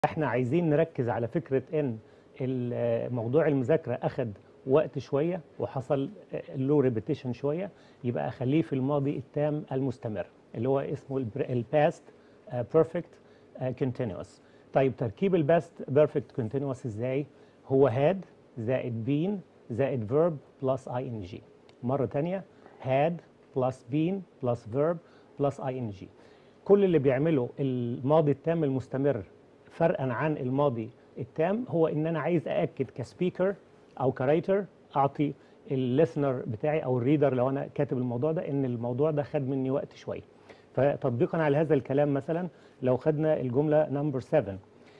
احنا عايزين نركز على فكرة ان ال- موضوع المذاكرة اخد وقت شوية وحصل له ريبيتيشن شوية يبقى اخليه في الماضي التام المستمر اللي هو اسمه الباست بيرفكت كونتينوس طيب تركيب الباست بيرفكت كونتينوس ازاي هو هاد زائد بين زائد فيرب بلس اي ان جي مرة تانية had بلس بين بلس فيرب بلس اي ان جي كل اللي بيعمله الماضي التام المستمر فرقا عن الماضي التام هو ان انا عايز ااكد كسبيكر او كرايتر اعطي الليسنر بتاعي او الريدر لو انا كاتب الموضوع ده ان الموضوع ده خد مني وقت شويه فتطبيقا على هذا الكلام مثلا لو خدنا الجمله نمبر 7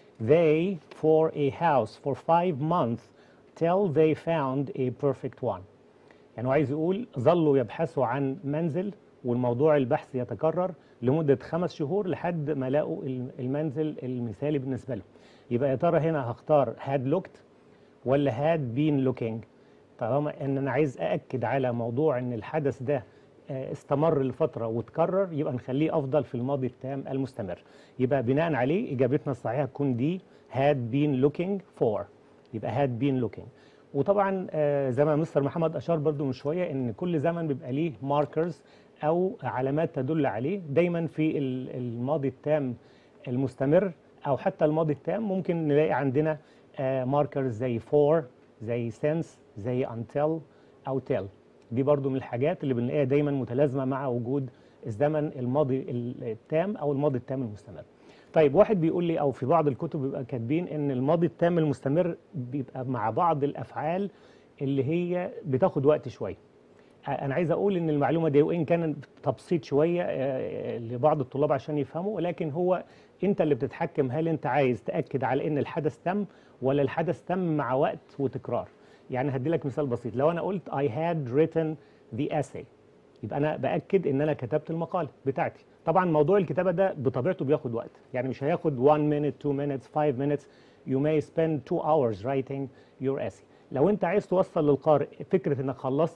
they for a house for five months till they found a perfect one يعني هو عايز يقول ظلوا يبحثوا عن منزل والموضوع البحث يتكرر لمدة خمس شهور لحد ما لقوا المنزل المثالي بالنسبة لهم يبقى يا ترى هنا هختار had looked ولا had been looking طالما ان انا عايز ااكد على موضوع ان الحدث ده استمر لفتره وتكرر يبقى نخليه افضل في الماضي التام المستمر يبقى بناء عليه اجابتنا الصحيحه تكون دي had been looking for يبقى had been looking وطبعا زي ما مستر محمد اشار برضو من شويه ان كل زمن بيبقى ليه ماركرز او علامات تدل عليه دايما في الماضي التام المستمر او حتى الماضي التام ممكن نلاقي عندنا ماركرز زي for زي since زي until او till دي برضو من الحاجات اللي بنلاقيها دايما متلازمه مع وجود الزمن الماضي التام او الماضي التام المستمر طيب واحد بيقول لي او في بعض الكتب بيبقى كاتبين ان الماضي التام المستمر بيبقى مع بعض الافعال اللي هي بتاخد وقت شويه انا عايز اقول ان المعلومه دي وان كان تبسيط شويه لبعض الطلاب عشان يفهموا ولكن هو انت اللي بتتحكم هل انت عايز تاكد على ان الحدث تم ولا الحدث تم مع وقت وتكرار يعني هدي لك مثال بسيط لو انا قلت I had written the essay يبقى انا باكد ان انا كتبت المقاله بتاعتي طبعا موضوع الكتابه ده بطبيعته بياخد وقت يعني مش هياخد 1 minute 2 minutes 5 minutes you may spend 2 hours writing your essay لو انت عايز توصل للقارئ فكره انك خلصت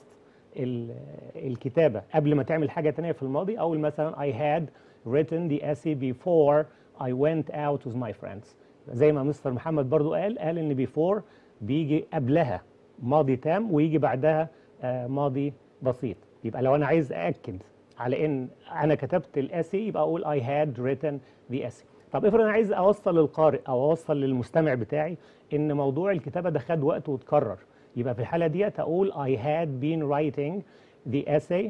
الكتابه قبل ما تعمل حاجه تانية في الماضي او مثلا I had written the essay before I went out with my friends زي ما مستر محمد برضو قال قال ان before بيجي قبلها ماضي تام ويجي بعدها آه ماضي بسيط يبقى لو انا عايز ااكد على ان انا كتبت الاسي يبقى اقول I had written the essay طب افرض انا عايز اوصل للقارئ او اوصل للمستمع بتاعي ان موضوع الكتابه ده خد وقت وتكرر يبقى في الحاله ديت اقول I had been writing the essay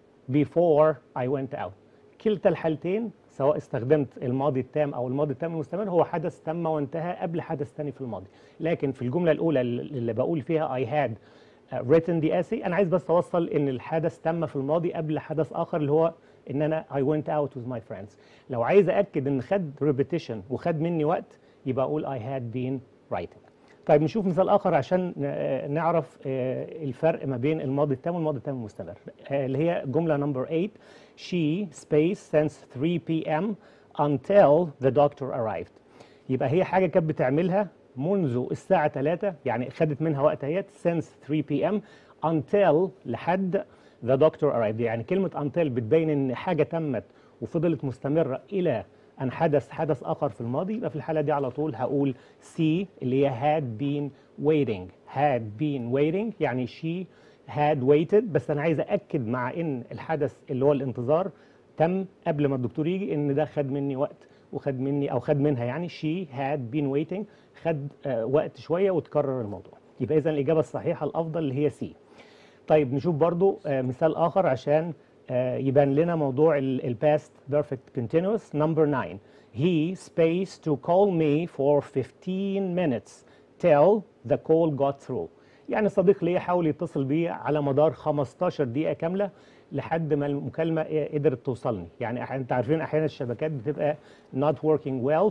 before I went out كلتا الحالتين سواء استخدمت الماضي التام او الماضي التام المستمر هو حدث تم وانتهى قبل حدث ثاني في الماضي لكن في الجمله الاولى اللي بقول فيها I had written the essay انا عايز بس اوصل ان الحدث تم في الماضي قبل حدث اخر اللي هو ان انا I went out with my friends لو عايز ااكد ان خد repetition وخد مني وقت يبقى اقول I had been writing طيب نشوف مثال اخر عشان نعرف الفرق ما بين الماضي التام والماضي التام المستمر اللي هي جمله نمبر 8 she space since 3 p.m. until the doctor arrived يبقى هي حاجه كانت بتعملها منذ الساعه 3 يعني خدت منها وقت اهيت since 3 p.m. until لحد the doctor arrived يعني كلمه until بتبين ان حاجه تمت وفضلت مستمره الى أن حدث حدث آخر في الماضي يبقى في الحالة دي على طول هقول C اللي هي had been waiting had been waiting يعني she had waited بس أنا عايز أأكد مع إن الحدث اللي هو الانتظار تم قبل ما الدكتور يجي إن ده خد مني وقت وخد مني أو خد منها يعني she had been waiting خد آه وقت شوية وتكرر الموضوع يبقى إذا الإجابة الصحيحة الأفضل اللي هي C طيب نشوف برضو آه مثال آخر عشان يبان لنا موضوع الباست بيرفكت continuous number 9 he space to call me for 15 minutes till the call got through يعني صديق ليا حاول يتصل بي على مدار 15 دقيقة كاملة لحد ما المكالمة قدرت توصلني يعني انت عارفين احيانا الشبكات بتبقى not working well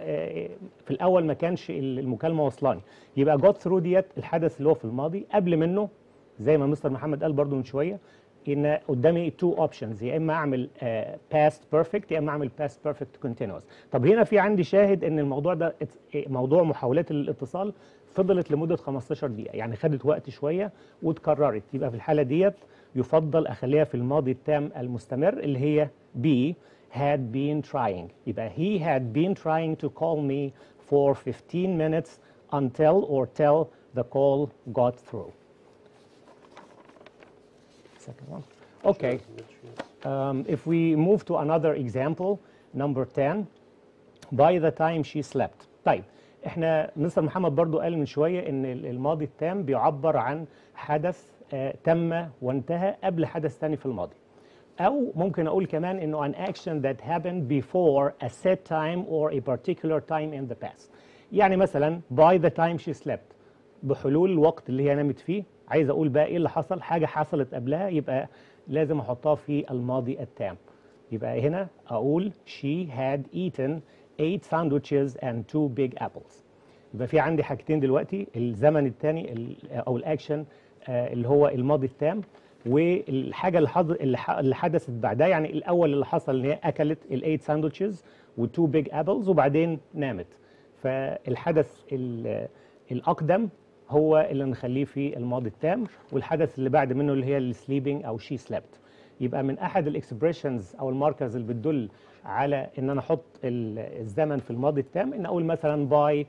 ففي الاول ما كانش المكالمة وصلاني يبقى got through ديت الحدث اللي هو في الماضي قبل منه زي ما مستر محمد قال برضو من شوية ان قدامي تو اوبشنز يا اما اعمل باست بيرفكت يا اما اعمل باست بيرفكت كونتينوس طب هنا في عندي شاهد ان الموضوع ده موضوع محاولات الاتصال فضلت لمده 15 دقيقه يعني خدت وقت شويه وتكررت يبقى في الحاله ديت يفضل اخليها في الماضي التام المستمر اللي هي B had been trying يبقى he had been trying to call me for 15 minutes until or till the call got through. Second one. Okay. Um, if we move to another example, number 10, by the time she slept. طيب احنا مستر محمد برضو قال من شوية ان ال- الماضي التام بيعبر عن حدث آه تم وانتهى قبل حدث تاني في الماضي. أو ممكن أقول كمان إنه an action that happened before a set time or a particular time in the past. يعني مثلا by the time she slept بحلول الوقت اللي هي نامت فيه عايز أقول بقى إيه اللي حصل حاجة حصلت قبلها يبقى لازم أحطها في الماضي التام. يبقى هنا أقول she had eaten eight sandwiches and two big apples. يبقى في عندي حاجتين دلوقتي الزمن الثاني او الاكشن آه، اللي هو الماضي التام والحاجه اللي حض- اللي ح- اللي حدثت بعدها يعني الاول اللي حصل ان هي اكلت الايت ساندوتشز والتو بيج ابلز وبعدين نامت فالحدث ال- الاقدم هو اللي نخليه في الماضي التام والحدث اللي بعد منه اللي هي السليبنج او شي سليبت يبقى من احد الاكسبريشنز او الماركرز اللي بتدل على ان انا احط ال- الزمن في الماضي التام ان اقول مثلا باي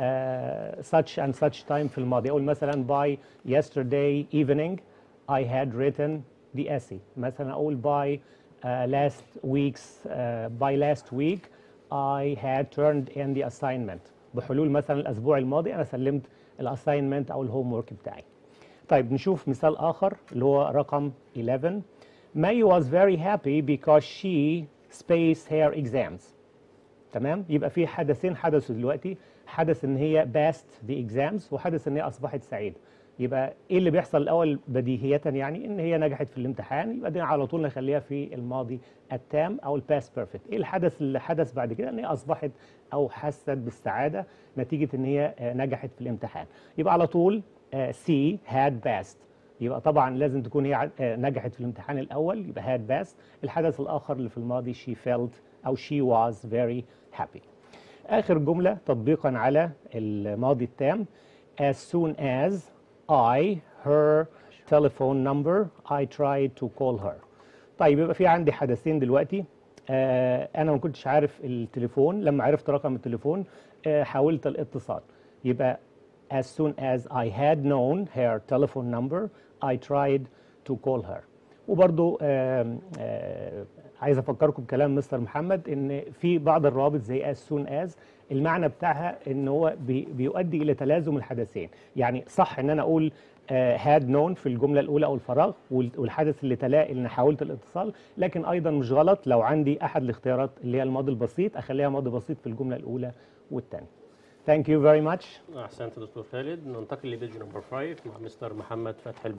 such and such time في الماضي اقول مثلا by yesterday evening I had written the essay مثلا اقول by uh, last week's uh, by last week I had turned in the assignment بحلول مثلا الاسبوع الماضي انا سلمت الاساينمنت او الهوم ورك بتاعي طيب نشوف مثال آخر اللي هو رقم 11 May was very happy because she spaced her exams تمام يبقى في حدثين حدثوا دلوقتي حدث ان هي passed the exams وحدث ان هي اصبحت سعيده يبقى ايه اللي بيحصل الاول بديهيه يعني ان هي نجحت في الامتحان يبقى دي على طول نخليها في الماضي التام او الباست بيرفكت ايه الحدث اللي حدث بعد كده ان هي اصبحت او حست بالسعاده نتيجه ان هي آه، نجحت في الامتحان يبقى على طول سي had passed يبقى طبعا لازم تكون هي ع- آه، نجحت في الامتحان الاول يبقى had passed الحدث الاخر اللي في الماضي she felt او she was very happy آخر جملة تطبيقا على الماضي التام as soon as I her telephone number I tried to call her طيب يبقى في عندي حدثين دلوقتي آه أنا ما كنتش عارف التليفون لما عرفت رقم التليفون آه حاولت الاتصال يبقى as soon as I had known her telephone number I tried to call her وبرضو آم، آه عايز افكركم بكلام مستر محمد ان في بعض الروابط زي as soon as المعنى بتاعها ان هو بي بيؤدي الى تلازم الحدثين يعني صح ان انا اقول آه had known في الجمله الاولى او الفراغ وال- والحدث اللي تلاه ان حاولت الاتصال لكن ايضا مش غلط لو عندي احد الاختيارات اللي هي الماضي البسيط اخليها ماضي بسيط في الجمله الاولى والثانيه Thank you very much احسنت دكتور خالد ننتقل لبيج نمبر 5 مع مستر محمد فتحي